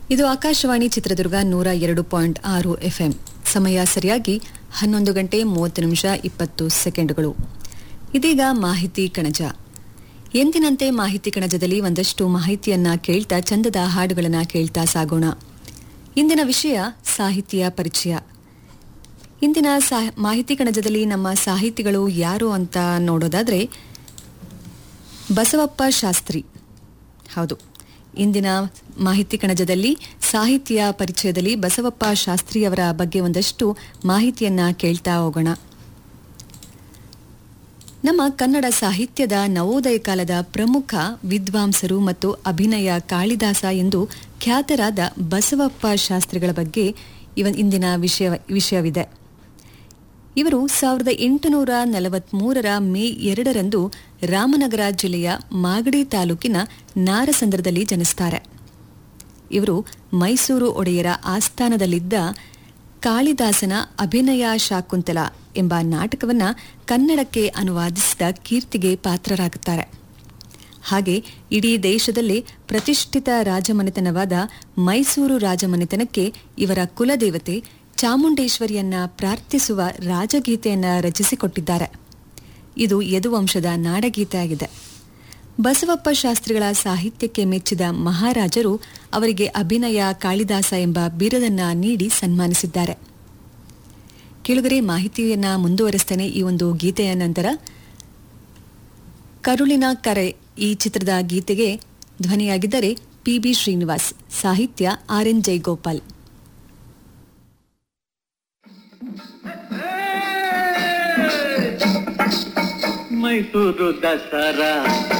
ಇದು ಆಕಾಶವಾಣಿ ಚಿತ್ರದುರ್ಗ ನೂರ ಎರಡು ಪಾಯಿಂಟ್ ಆರು ಎಫ್ಎಂ ಸಮಯ ಸರಿಯಾಗಿ ಹನ್ನೊಂದು ಗಂಟೆ ಮೂವತ್ತು ನಿಮಿಷ ಇಪ್ಪತ್ತು ಸೆಕೆಂಡುಗಳು ಇದೀಗ ಮಾಹಿತಿ ಕಣಜ ಎಂದಿನಂತೆ ಮಾಹಿತಿ ಕಣಜದಲ್ಲಿ ಒಂದಷ್ಟು ಮಾಹಿತಿಯನ್ನ ಕೇಳ್ತಾ ಚಂದದ ಹಾಡುಗಳನ್ನ ಕೇಳ್ತಾ ಸಾಗೋಣ ಇಂದಿನ ವಿಷಯ ಸಾಹಿತ್ಯ ಪರಿಚಯ ಇಂದಿನ ಸಾ- ಮಾಹಿತಿ ಕಣಜದಲ್ಲಿ ನಮ್ಮ ಸಾಹಿತಿಗಳು ಯಾರು ಅಂತ ನೋಡೋದಾದ್ರೆ ಬಸವಪ್ಪ ಶಾಸ್ತ್ರಿ ಹೌದು ಇಂದಿನ ಮಾಹಿತಿ ಕಣಜದಲ್ಲಿ ಸಾಹಿತ್ಯ ಪರಿಚಯದಲ್ಲಿ ಬಸವಪ್ಪ ಶಾಸ್ತ್ರಿಯವರ ಬಗ್ಗೆ ಒಂದಷ್ಟು ಮಾಹಿತಿಯನ್ನ ಕೇಳ್ತಾ ಹೋಗೋಣ ನಮ್ಮ ಕನ್ನಡ ಸಾಹಿತ್ಯದ ನವೋದಯ ಕಾಲದ ಪ್ರಮುಖ ವಿದ್ವಾಂಸರು ಮತ್ತು ಅಭಿನಯ ಕಾಳಿದಾಸ ಎಂದು ಖ್ಯಾತರಾದ ಬಸವಪ್ಪ ಶಾಸ್ತ್ರಿಗಳ ಬಗ್ಗೆ ಇವ ಇಂದಿನ ವಿಷಯ ವಿಷಯವಿದೆ ಇವರು ಸಾವಿರದ ಎಂಟುನೂರ ನಲವತ್ಮೂರರ ಮೇ ಎರಡರಂದು ರಾಮನಗರ ಜಿಲ್ಲೆಯ ಮಾಗಡಿ ತಾಲೂಕಿನ ನಾರಸಂದ್ರದಲ್ಲಿ ಜನಿಸ್ತಾರೆ ಇವರು ಮೈಸೂರು ಒಡೆಯರ ಆಸ್ಥಾನದಲ್ಲಿದ್ದ ಕಾಳಿದಾಸನ ಅಭಿನಯ ಶಾಕುಂತಲ ಎಂಬ ನಾಟಕವನ್ನ ಕನ್ನಡಕ್ಕೆ ಅನುವಾದಿಸಿದ ಕೀರ್ತಿಗೆ ಪಾತ್ರರಾಗುತ್ತಾರೆ ಹಾಗೆ ಇಡೀ ದೇಶದಲ್ಲೇ ಪ್ರತಿಷ್ಠಿತ ರಾಜಮನೆತನವಾದ ಮೈಸೂರು ರಾಜಮನೆತನಕ್ಕೆ ಇವರ ಕುಲದೇವತೆ ಚಾಮುಂಡೇಶ್ವರಿಯನ್ನ ಪ್ರಾರ್ಥಿಸುವ ರಾಜಗೀತೆಯನ್ನ ರಚಿಸಿಕೊಟ್ಟಿದ್ದಾರೆ ಇದು ಯದುವಂಶದ ನಾಡಗೀತೆ ಆಗಿದೆ ಬಸವಪ್ಪ ಶಾಸ್ತ್ರಿಗಳ ಸಾಹಿತ್ಯಕ್ಕೆ ಮೆಚ್ಚಿದ ಮಹಾರಾಜರು ಅವರಿಗೆ ಅಭಿನಯ ಕಾಳಿದಾಸ ಎಂಬ ಬಿರುದನ್ನ ನೀಡಿ ಸನ್ಮಾನಿಸಿದ್ದಾರೆ ಕೆಳಗರೆ ಮಾಹಿತಿಯನ್ನ ಮುಂದುವರಿಸ್ತೇನೆ ಈ ಒಂದು ಗೀತೆಯ ನಂತರ ಕರುಳಿನ ಕರೆ ಈ ಚಿತ್ರದ ಗೀತೆಗೆ ಧ್ವನಿಯಾಗಿದ್ದರೆ ಪಿ ಬಿ ಶ್ರೀನಿವಾಸ್ ಸಾಹಿತ್ಯ ಆರ್ ಎನ್ ಜೈಗೋಪಾಲ್ ಮೈಸೂರು ದಸರಾ